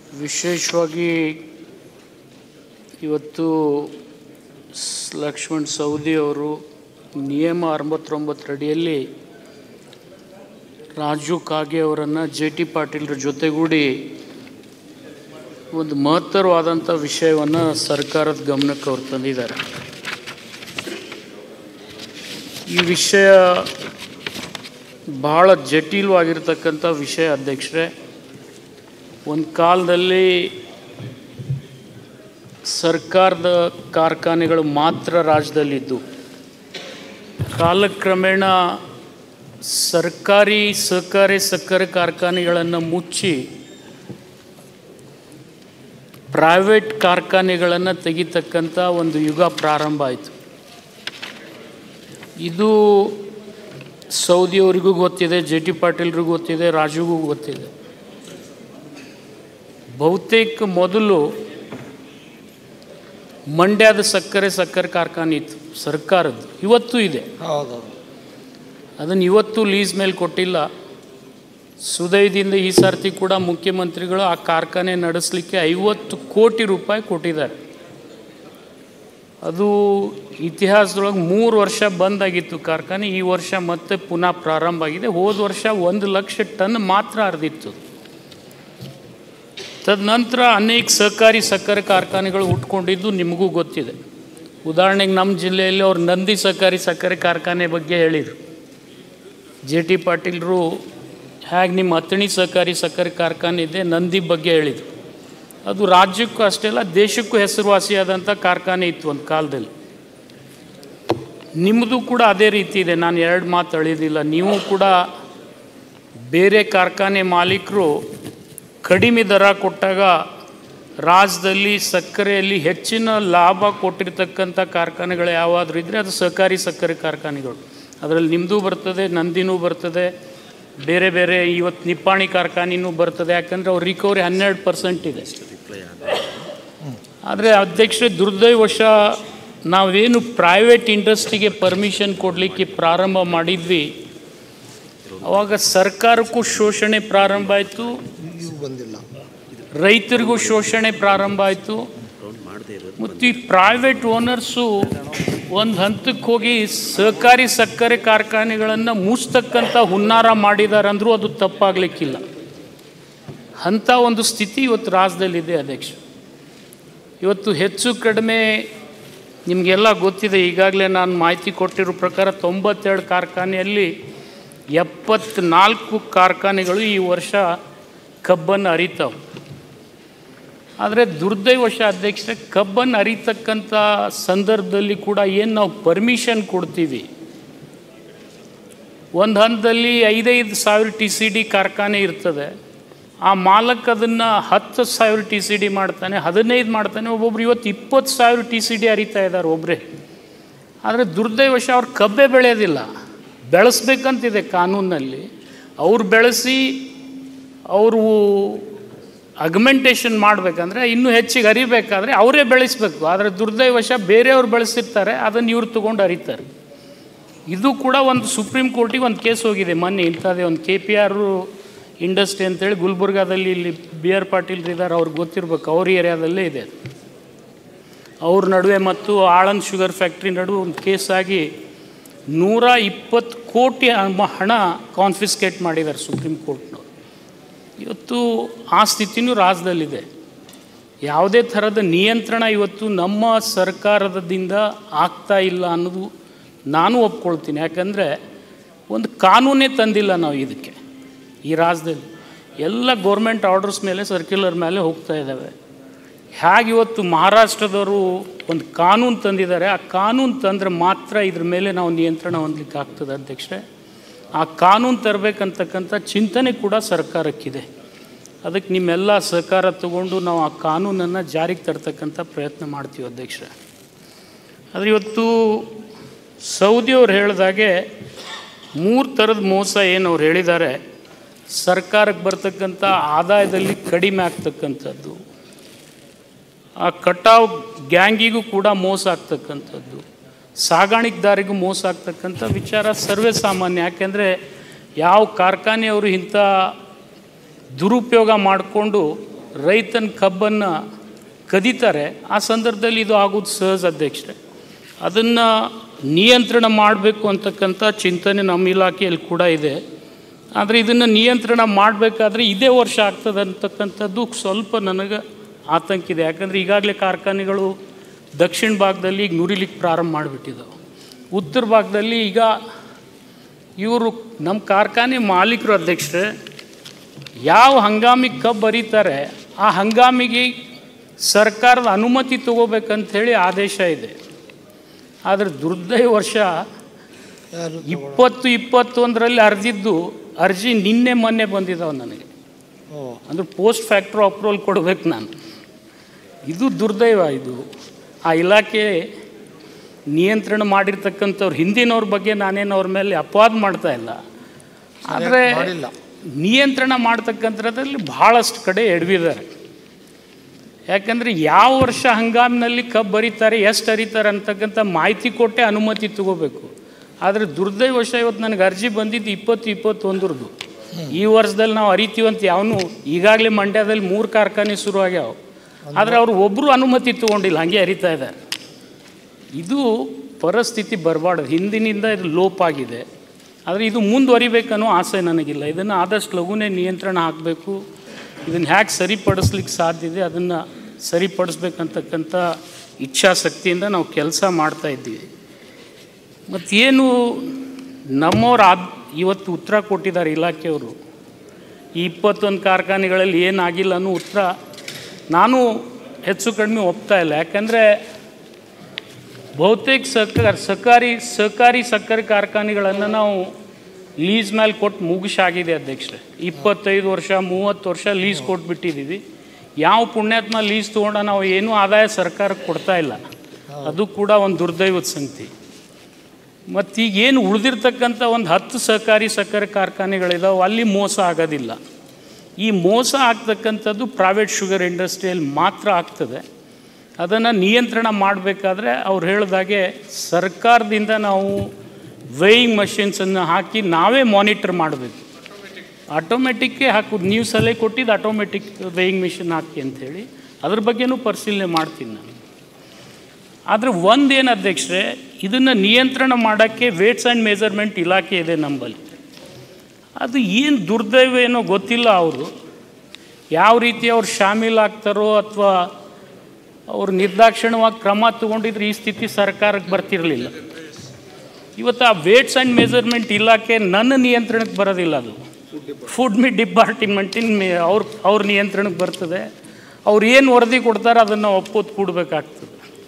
ವಿಶೇಷವಾಗಿ ಇವತ್ತು ಸ್- ಲಕ್ಷ್ಮಣ್ ಸವದಿ ಅವರು ನಿಯಮ ಅರವತ್ತೊಂಬತ್ತರಡಿಯಲ್ಲಿ ರಾಜು ಕಾಗೆ ಅವರನ್ನು ಜೆ ಟಿ ಪಾಟೀಲ್ರ ಜೊತೆಗೂಡಿ ಒಂದು ಮಹತ್ತರವಾದಂಥ ವಿಷಯವನ್ನು ಸರ್ಕಾರದ ಗಮನಕ್ಕೆ ಅವ್ರು ತಂದಿದ್ದಾರೆ ಈ ವಿಷಯ ಬಹಳ ಜಟಿಲವಾಗಿರ್ತಕ್ಕಂಥ ವಿಷಯ ಅಧ್ಯಕ್ಷರೇ ಒಂದು ಕಾಲದಲ್ಲಿ ಸರ್ಕಾರದ ಕಾರ್ಖಾನೆಗಳು ಮಾತ್ರ ರಾಜ್ಯದಲ್ಲಿದ್ದು ಕಾಲಕ್ರಮೇಣ ಸರ್ಕಾರಿ ಸಹಕಾರಿ ಸಕ್ಕರೆ ಕಾರ್ಖಾನೆಗಳನ್ನು ಮುಚ್ಚಿ ಪ್ರೈವೇಟ್ ಕಾರ್ಖಾನೆಗಳನ್ನು ತೆಗಿತಕ್ಕಂಥ ಒಂದು ಯುಗ ಪ್ರಾರಂಭ ಆಯಿತು ಇದು ಸೌದಿಯವರಿಗೂ ಗೊತ್ತಿದೆ ಜೆ ಟಿ ಪಾಟೀಲ್ರಿಗೂ ಗೊತ್ತಿದೆ ರಾಜುಗೂ ಗೊತ್ತಿದೆ ಬಹುತೇಕ ಮೊದಲು ಮಂಡ್ಯದ ಸಕ್ಕರೆ ಸಕ್ಕರೆ ಕಾರ್ಖಾನೆ ಇತ್ತು ಸರ್ಕಾರದ್ದು ಇವತ್ತು ಇದೆ ಹೌದು ಅದನ್ನು ಇವತ್ತು ಲೀಸ್ ಮೇಲೆ ಕೊಟ್ಟಿಲ್ಲ ಸುದಯದಿಂದ ಈ ಸರ್ತಿ ಕೂಡ ಮುಖ್ಯಮಂತ್ರಿಗಳು ಆ ಕಾರ್ಖಾನೆ ನಡೆಸಲಿಕ್ಕೆ ಐವತ್ತು ಕೋಟಿ ರೂಪಾಯಿ ಕೊಟ್ಟಿದ್ದಾರೆ ಅದು ಇತಿಹಾಸದೊಳಗೆ ಮೂರು ವರ್ಷ ಬಂದಾಗಿತ್ತು ಕಾರ್ಖಾನೆ ಈ ವರ್ಷ ಮತ್ತೆ ಪುನಃ ಪ್ರಾರಂಭ ಆಗಿದೆ ಹೋದ ವರ್ಷ ಒಂದು ಲಕ್ಷ ಟನ್ ಮಾತ್ರ ಹರಿದಿತ್ತು ತದನಂತರ ಅನೇಕ ಸಹಕಾರಿ ಸಕ್ಕರೆ ಕಾರ್ಖಾನೆಗಳು ಹುಟ್ಕೊಂಡಿದ್ದು ನಿಮಗೂ ಗೊತ್ತಿದೆ ಉದಾಹರಣೆಗೆ ನಮ್ಮ ಜಿಲ್ಲೆಯಲ್ಲಿ ಅವ್ರು ನಂದಿ ಸಹಕಾರಿ ಸಕ್ಕರೆ ಕಾರ್ಖಾನೆ ಬಗ್ಗೆ ಹೇಳಿದರು ಜೆ ಟಿ ಪಾಟೀಲ್ರು ಹೇಗೆ ನಿಮ್ಮ ಅತ್ತಣಿ ಸಹಕಾರಿ ಸಕ್ಕರೆ ಕಾರ್ಖಾನೆ ಇದೆ ನಂದಿ ಬಗ್ಗೆ ಹೇಳಿದರು ಅದು ರಾಜ್ಯಕ್ಕೂ ಅಷ್ಟೇ ಅಲ್ಲ ದೇಶಕ್ಕೂ ಹೆಸರುವಾಸಿಯಾದಂಥ ಕಾರ್ಖಾನೆ ಇತ್ತು ಒಂದು ಕಾಲದಲ್ಲಿ ನಿಮ್ಮದು ಕೂಡ ಅದೇ ರೀತಿ ಇದೆ ನಾನು ಎರಡು ಮಾತು ಅಳಿದಿಲ್ಲ ನೀವು ಕೂಡ ಬೇರೆ ಕಾರ್ಖಾನೆ ಮಾಲೀಕರು ಕಡಿಮೆ ದರ ಕೊಟ್ಟಾಗ ರಾಜ್ಯದಲ್ಲಿ ಸಕ್ಕರೆಯಲ್ಲಿ ಹೆಚ್ಚಿನ ಲಾಭ ಕೊಟ್ಟಿರ್ತಕ್ಕಂಥ ಕಾರ್ಖಾನೆಗಳು ಯಾವಾದರೂ ಇದ್ದರೆ ಅದು ಸಹಕಾರಿ ಸಕ್ಕರೆ ಕಾರ್ಖಾನೆಗಳು ಅದರಲ್ಲಿ ನಿಮ್ಮದು ಬರ್ತದೆ ನಂದಿನೂ ಬರ್ತದೆ ಬೇರೆ ಬೇರೆ ಇವತ್ತು ನಿಪ್ಪಾಣಿ ಕಾರ್ಖಾನೆನೂ ಬರ್ತದೆ ಯಾಕಂದರೆ ಅವ್ರ ರಿಕವರಿ ಹನ್ನೆರಡು ಪರ್ಸೆಂಟ್ ಇದೆ ಆದರೆ ಅಧ್ಯಕ್ಷರೇ ದುರ್ದೈವಶ ನಾವೇನು ಪ್ರೈವೇಟ್ ಇಂಡಸ್ಟ್ರಿಗೆ ಪರ್ಮಿಷನ್ ಕೊಡಲಿಕ್ಕೆ ಪ್ರಾರಂಭ ಮಾಡಿದ್ವಿ ಅವಾಗ ಸರ್ಕಾರಕ್ಕೂ ಶೋಷಣೆ ಪ್ರಾರಂಭ ಆಯಿತು ಇವು ಬಂದಿಲ್ಲ ರೈತರಿಗೂ ಶೋಷಣೆ ಪ್ರಾರಂಭ ಆಯಿತು ಮತ್ತು ಈ ಪ್ರೈವೇಟ್ ಓನರ್ಸು ಒಂದು ಹಂತಕ್ಕೆ ಹೋಗಿ ಸಹಕಾರಿ ಸಕ್ಕರೆ ಕಾರ್ಖಾನೆಗಳನ್ನು ಮುಚ್ಚತಕ್ಕಂಥ ಹುನ್ನಾರ ಮಾಡಿದ್ದಾರೆ ಅಂದರೂ ಅದು ತಪ್ಪಾಗಲಿಕ್ಕಿಲ್ಲ ಅಂಥ ಒಂದು ಸ್ಥಿತಿ ಇವತ್ತು ರಾಜ್ಯದಲ್ಲಿದೆ ಅಧ್ಯಕ್ಷ ಇವತ್ತು ಹೆಚ್ಚು ಕಡಿಮೆ ನಿಮಗೆಲ್ಲ ಗೊತ್ತಿದೆ ಈಗಾಗಲೇ ನಾನು ಮಾಹಿತಿ ಕೊಟ್ಟಿರೋ ಪ್ರಕಾರ ತೊಂಬತ್ತೆರಡು ಕಾರ್ಖಾನೆಯಲ್ಲಿ ಎಪ್ಪತ್ನಾಲ್ಕು ಕಾರ್ಖಾನೆಗಳು ಈ ವರ್ಷ ಕಬ್ಬನ್ನು ಅರಿತಾವೆ ಆದರೆ ದುರ್ದೈವಶ ಅಧ್ಯಕ್ಷರೇ ಕಬ್ಬನ್ನು ಅರಿತಕ್ಕಂಥ ಸಂದರ್ಭದಲ್ಲಿ ಕೂಡ ಏನು ನಾವು ಪರ್ಮಿಷನ್ ಕೊಡ್ತೀವಿ ಒಂದು ಹಂತದಲ್ಲಿ ಐದೈದು ಸಾವಿರ ಟಿ ಸಿ ಡಿ ಕಾರ್ಖಾನೆ ಇರ್ತದೆ ಆ ಮಾಲಕ್ ಅದನ್ನು ಹತ್ತು ಸಾವಿರ ಟಿ ಸಿ ಡಿ ಮಾಡ್ತಾನೆ ಹದಿನೈದು ಮಾಡ್ತಾನೆ ಒಬ್ಬೊಬ್ರು ಇವತ್ತು ಇಪ್ಪತ್ತು ಸಾವಿರ ಟಿ ಸಿ ಡಿ ಅರಿತಾ ಇದ್ದಾರೆ ಒಬ್ಬರೇ ಆದರೆ ದುರ್ದೈವಶ ಅವ್ರು ಕಬ್ಬೆ ಬೆಳೆಯೋದಿಲ್ಲ ಬೆಳೆಸ್ಬೇಕಂತಿದೆ ಕಾನೂನಲ್ಲಿ ಅವ್ರು ಬೆಳೆಸಿ ಅವರು ಅಗ್ಮೆಂಟೇಷನ್ ಮಾಡಬೇಕಂದ್ರೆ ಇನ್ನೂ ಹೆಚ್ಚಿಗೆ ಅರಿಬೇಕಾದ್ರೆ ಅವರೇ ಬೆಳೆಸಬೇಕು ಆದರೆ ದುರ್ದೈವಶ ಬೇರೆಯವ್ರು ಬೆಳೆಸಿರ್ತಾರೆ ಅದನ್ನು ಇವ್ರು ತೊಗೊಂಡು ಅರಿತಾರೆ ಇದು ಕೂಡ ಒಂದು ಸುಪ್ರೀಂ ಕೋರ್ಟಿಗೆ ಒಂದು ಕೇಸ್ ಹೋಗಿದೆ ಮೊನ್ನೆ ಇಂಥದ್ದೇ ಒಂದು ಕೆ ಪಿ ಆರ್ ಇಂಡಸ್ಟ್ರಿ ಅಂತೇಳಿ ಗುಲ್ಬರ್ಗಾದಲ್ಲಿ ಇಲ್ಲಿ ಬಿ ಆರ್ ಪಾಟೀಲ್ ಇದ್ದಾರೆ ಅವ್ರಿಗೆ ಗೊತ್ತಿರ್ಬೇಕು ಅವ್ರ ಏರಿಯಾದಲ್ಲೇ ಇದೆ ಅವ್ರ ನಡುವೆ ಮತ್ತು ಆಳಂದ್ ಶುಗರ್ ಫ್ಯಾಕ್ಟ್ರಿ ನಡುವೆ ಒಂದು ಕೇಸ್ ಆಗಿ ನೂರ ಇಪ್ಪತ್ತು ಕೋಟಿ ಹಣ- ಹಣ ಕಾನ್ಫಿಸ್ಕೇಟ್ ಮಾಡಿದ್ದಾರೆ ಸುಪ್ರೀಂ ಕೋರ್ಟ್ನವ್ರು ಇವತ್ತು ಆ ಸ್ಥಿತಿನೂ ರಾಜ್ಯದಲ್ಲಿದೆ ಯಾವುದೇ ಥರದ ನಿಯಂತ್ರಣ ಇವತ್ತು ನಮ್ಮ ಸರ್ಕಾರದಿಂದ ಆಗ್ತಾ ಇಲ್ಲ ಅನ್ನೋದು ನಾನು ಒಪ್ಕೊಳ್ತೀನಿ ಯಾಕಂದರೆ ಒಂದು ಕಾನೂನೇ ತಂದಿಲ್ಲ ನಾವು ಇದಕ್ಕೆ ಈ ರಾಜ್ಯದಲ್ಲಿ ಎಲ್ಲ ಗೌರ್ಮೆಂಟ್ ಆರ್ಡರ್ಸ್ ಮೇಲೆ ಸರ್ಕ್ಯುಲರ್ ಮೇಲೆ ಹೋಗ್ತಾ ಇದ್ದಾವೆ ಹೇಗೆ ಇವತ್ತು ಮಹಾರಾಷ್ಟ್ರದವರು ಒಂದು ಕಾನೂನು ತಂದಿದ್ದಾರೆ ಆ ಕಾನೂನು ತಂದರೆ ಮಾತ್ರ ಇದ್ರ ಮೇಲೆ ನಾವು ನಿಯಂತ್ರಣ ಹೊಂದಲಿಕ್ಕೆ ಆಗ್ತದೆ ಅಧ್ಯಕ್ಷರೇ ಆ ಕಾನೂನು ತರಬೇಕಂತಕ್ಕಂಥ ಚಿಂತನೆ ಕೂಡ ಸರ್ಕಾರಕ್ಕಿದೆ ಅದಕ್ಕೆ ನಿಮ್ಮೆಲ್ಲ ಸಹಕಾರ ತಗೊಂಡು ನಾವು ಆ ಕಾನೂನನ್ನು ಜಾರಿಗೆ ತರ್ತಕ್ಕಂಥ ಪ್ರಯತ್ನ ಮಾಡ್ತೀವಿ ಅಧ್ಯಕ್ಷರೇ ಆದರೆ ಇವತ್ತು ಸೌದಿಯವ್ರು ಹೇಳಿದಾಗೆ ಮೂರು ಥರದ ಮೋಸ ಏನು ಅವ್ರು ಹೇಳಿದ್ದಾರೆ ಸರ್ಕಾರಕ್ಕೆ ಬರ್ತಕ್ಕಂಥ ಆದಾಯದಲ್ಲಿ ಕಡಿಮೆ ಆಗ್ತಕ್ಕಂಥದ್ದು ಆ ಕಟಾವ್ ಗ್ಯಾಂಗಿಗೂ ಕೂಡ ಮೋಸ ಆಗ್ತಕ್ಕಂಥದ್ದು ಸಾಗಾಣಿಕೆದಾರಿಗೂ ಮೋಸ ಆಗ್ತಕ್ಕಂಥ ವಿಚಾರ ಸರ್ವೇ ಸಾಮಾನ್ಯ ಯಾಕೆಂದರೆ ಯಾವ ಕಾರ್ಖಾನೆಯವರು ಇಂಥ ದುರುಪಯೋಗ ಮಾಡಿಕೊಂಡು ರೈತನ ಕಬ್ಬನ್ನು ಕದೀತಾರೆ ಆ ಸಂದರ್ಭದಲ್ಲಿ ಇದು ಆಗೋದು ಸಹಜ ಅಧ್ಯಕ್ಷರೇ ಅದನ್ನು ನಿಯಂತ್ರಣ ಮಾಡಬೇಕು ಅಂತಕ್ಕಂಥ ಚಿಂತನೆ ನಮ್ಮ ಇಲಾಖೆಯಲ್ಲಿ ಕೂಡ ಇದೆ ಆದರೆ ಇದನ್ನು ನಿಯಂತ್ರಣ ಮಾಡಬೇಕಾದ್ರೆ ಇದೇ ವರ್ಷ ಆಗ್ತದೆ ಅಂತಕ್ಕಂಥದ್ದು ಸ್ವಲ್ಪ ನನಗೆ ಆತಂಕ ಇದೆ ಯಾಕಂದರೆ ಈಗಾಗಲೇ ಕಾರ್ಖಾನೆಗಳು ದಕ್ಷಿಣ ಭಾಗದಲ್ಲಿ ಈಗ ನುರಿಲಿಕ್ಕೆ ಪ್ರಾರಂಭ ಮಾಡಿಬಿಟ್ಟಿದ್ದಾವೆ ಉತ್ತರ ಭಾಗದಲ್ಲಿ ಈಗ ಇವರು ನಮ್ಮ ಕಾರ್ಖಾನೆ ಮಾಲೀಕರು ಅಧ್ಯಕ್ಷರೇ ಯಾವ ಹಂಗಾಮಿಗೆ ಕಬ್ಬು ಬರೀತಾರೆ ಆ ಹಂಗಾಮಿಗೆ ಸರ್ಕಾರದ ಅನುಮತಿ ತಗೋಬೇಕಂಥೇಳಿ ಆದೇಶ ಇದೆ ಆದರೆ ದುರ್ದೈವ ವರ್ಷ ಯಾರು ಇಪ್ಪತ್ತು ಇಪ್ಪತ್ತೊಂದರಲ್ಲಿ ಅರ್ಜಿದ್ದು ಅರ್ಜಿ ನಿನ್ನೆ ಮೊನ್ನೆ ಬಂದಿದ್ದಾವೆ ನನಗೆ ಓ ಅಂದ್ರೆ ಪೋಸ್ಟ್ ಫ್ಯಾಕ್ಟ್ರಿ ಅಪ್ರೂವಲ್ ಕೊಡ್ಬೇಕು ನಾನು ಇದು ದುರ್ದೈವ ಇದು ಆ ಇಲಾಖೆ ನಿಯಂತ್ರಣ ಮಾಡಿರ್ತಕ್ಕಂಥವ್ರು ಹಿಂದಿನವ್ರ ಬಗ್ಗೆ ನಾನೇನು ಅವ್ರ ಮೇಲೆ ಅಪವಾದ ಮಾಡ್ತಾ ಇಲ್ಲ ಆದರೆ ಮಾಡಿಲ್ಲ ನಿಯಂತ್ರಣ ಮಾಡ್ತಕ್ಕಂಥದ್ರಲ್ಲಿ ಭಾಳಷ್ಟು ಕಡೆ ಎಡವಿದ್ದಾರೆ ಯಾಕಂದರೆ ಯಾವ ವರ್ಷ ಹಂಗಾಮಿನಲ್ಲಿ ಕಬ್ಬು ಬರೀತಾರೆ ಎಷ್ಟು ಹರಿತಾರೆ ಅಂತಕ್ಕಂಥ ಮಾಹಿತಿ ಕೊಟ್ಟೆ ಅನುಮತಿ ತಗೋಬೇಕು ಆದರೆ ದುರ್ದೈವಶ ಇವತ್ತು ನನಗೆ ಅರ್ಜಿ ಬಂದಿದ್ದು ಇಪ್ಪತ್ತು ಇಪ್ಪತ್ತೊಂದರದು ಈ ವರ್ಷದಲ್ಲಿ ನಾವು ಹರಿತೀವಂತ ಯಾವನು ಈಗಾಗಲೇ ಮಂಡ್ಯದಲ್ಲಿ ಮೂರು ಕಾರ್ಖಾನೆ ಶುರು ಆಗ್ಯಾವ ಆದರೆ ಅವರು ಒಬ್ಬರು ಅನುಮತಿ ತೊಗೊಂಡಿಲ್ಲ ಹಂಗೆ ಹರಿತಾ ಇದ್ದಾರೆ ಇದು ಪರಿಸ್ಥಿತಿ ಬರಬಾರ್ದು ಹಿಂದಿನಿಂದ ಇದು ಲೋಪ ಆಗಿದೆ ಆದರೆ ಇದು ಮುಂದುವರಿಬೇಕನ್ನೋ ಆಸೆ ನನಗಿಲ್ಲ ಇದನ್ನು ಆದಷ್ಟು ಲಘುನೇ ನಿಯಂತ್ರಣ ಹಾಕಬೇಕು ಇದನ್ನು ಹ್ಯಾಗೆ ಸರಿಪಡಿಸ್ಲಿಕ್ಕೆ ಸಾಧ್ಯ ಇದೆ ಅದನ್ನು ಸರಿಪಡಿಸ್ಬೇಕಂತಕ್ಕಂಥ ಇಚ್ಛಾಶಕ್ತಿಯಿಂದ ನಾವು ಕೆಲಸ ಮಾಡ್ತಾ ಇದ್ದೀವಿ ಮತ್ತು ಏನು ನಮ್ಮವ್ರು ಆದ್ ಇವತ್ತು ಉತ್ತರ ಕೊಟ್ಟಿದ್ದಾರೆ ಇಲಾಖೆಯವರು ಈ ಇಪ್ಪತ್ತೊಂದು ಕಾರ್ಖಾನೆಗಳಲ್ಲಿ ಏನಾಗಿಲ್ಲ ಅನ್ನೋ ಉತ್ತರ ನಾನು ಹೆಚ್ಚು ಕಡಿಮೆ ಒಪ್ತಾ ಇಲ್ಲ ಯಾಕಂದರೆ ಬಹುತೇಕ ಸಹಕಾರ ಸಹಕಾರಿ ಸಹಕಾರಿ ಸಕ್ಕರೆ ಕಾರ್ಖಾನೆಗಳನ್ನು ನಾವು ಲೀಸ್ ಮೇಲೆ ಕೊಟ್ಟು ಮುಗಿಸಾಗಿದೆ ಅಧ್ಯಕ್ಷರೇ ಇಪ್ಪತ್ತೈದು ವರ್ಷ ಮೂವತ್ತು ವರ್ಷ ಲೀಸ್ ಕೊಟ್ಬಿಟ್ಟಿದ್ದೀವಿ ಯಾವ ಪುಣ್ಯಾತ್ಮ ಲೀಸ್ ತೊಗೊಂಡ ನಾವು ಏನೂ ಆದಾಯ ಸರ್ಕಾರಕ್ಕೆ ಕೊಡ್ತಾ ಇಲ್ಲ ಅದು ಕೂಡ ಒಂದು ದುರ್ದೈವದ ಸಂಗತಿ ಮತ್ತು ಈಗ ಏನು ಉಳಿದಿರ್ತಕ್ಕಂಥ ಒಂದು ಹತ್ತು ಸಹಕಾರಿ ಸಕ್ಕರೆ ಕಾರ್ಖಾನೆಗಳಿದಾವೆ ಅಲ್ಲಿ ಮೋಸ ಆಗೋದಿಲ್ಲ ಈ ಮೋಸ ಆಗ್ತಕ್ಕಂಥದ್ದು ಪ್ರೈವೇಟ್ ಶುಗರ್ ಇಂಡಸ್ಟ್ರಿಯಲ್ಲಿ ಮಾತ್ರ ಆಗ್ತದೆ ಅದನ್ನು ನಿಯಂತ್ರಣ ಮಾಡಬೇಕಾದ್ರೆ ಅವ್ರು ಹೇಳಿದಾಗೆ ಸರ್ಕಾರದಿಂದ ನಾವು ವೇಯಿಂಗ್ ಮಷಿನ್ಸನ್ನು ಹಾಕಿ ನಾವೇ ಮಾನಿಟರ್ ಮಾಡಬೇಕು ಆಟೋಮೆಟಿಕ್ಕೇ ಹಾಕೋದು ನೀವು ಸಲಹೆ ಕೊಟ್ಟಿದ್ದು ಆಟೋಮೆಟಿಕ್ ವೇಯಿಂಗ್ ಮಿಷಿನ್ ಹಾಕಿ ಅಂಥೇಳಿ ಅದ್ರ ಬಗ್ಗೆನೂ ಪರಿಶೀಲನೆ ಮಾಡ್ತೀನಿ ನಾನು ಆದರೆ ಒಂದೇನು ಅಧ್ಯಕ್ಷರೇ ಇದನ್ನು ನಿಯಂತ್ರಣ ಮಾಡೋಕ್ಕೆ ವೇಟ್ಸ್ ಆ್ಯಂಡ್ ಮೆಜರ್ಮೆಂಟ್ ಇಲಾಖೆ ಇದೆ ನಮ್ಮಲ್ಲಿ ಅದು ಏನು ದುರ್ದೈವ ಏನೋ ಗೊತ್ತಿಲ್ಲ ಅವರು ಯಾವ ರೀತಿ ಅವ್ರು ಶಾಮೀಲಾಗ್ತಾರೋ ಅಥವಾ ಅವ್ರು ನಿರ್ದಾಕ್ಷಿಣ್ಯವಾಗಿ ಕ್ರಮ ತಗೊಂಡಿದ್ರೆ ಈ ಸ್ಥಿತಿ ಸರ್ಕಾರಕ್ಕೆ ಬರ್ತಿರಲಿಲ್ಲ ಇವತ್ತು ಆ ವೇಟ್ಸ್ ಆ್ಯಂಡ್ ಮೆಜರ್ಮೆಂಟ್ ಇಲಾಖೆ ನನ್ನ ನಿಯಂತ್ರಣಕ್ಕೆ ಬರೋದಿಲ್ಲ ಅದು ಫುಡ್ ಮಿ ಡಿಪಾರ್ಟ್ಮೆಂಟಿನ ಮೇ ಅವ್ರ ಅವ್ರ ನಿಯಂತ್ರಣಕ್ಕೆ ಬರ್ತದೆ ಅವ್ರು ಏನು ವರದಿ ಕೊಡ್ತಾರೆ ಅದನ್ನು ಒಪ್ಪೋದು ಕೂಡಬೇಕಾಗ್ತದೆ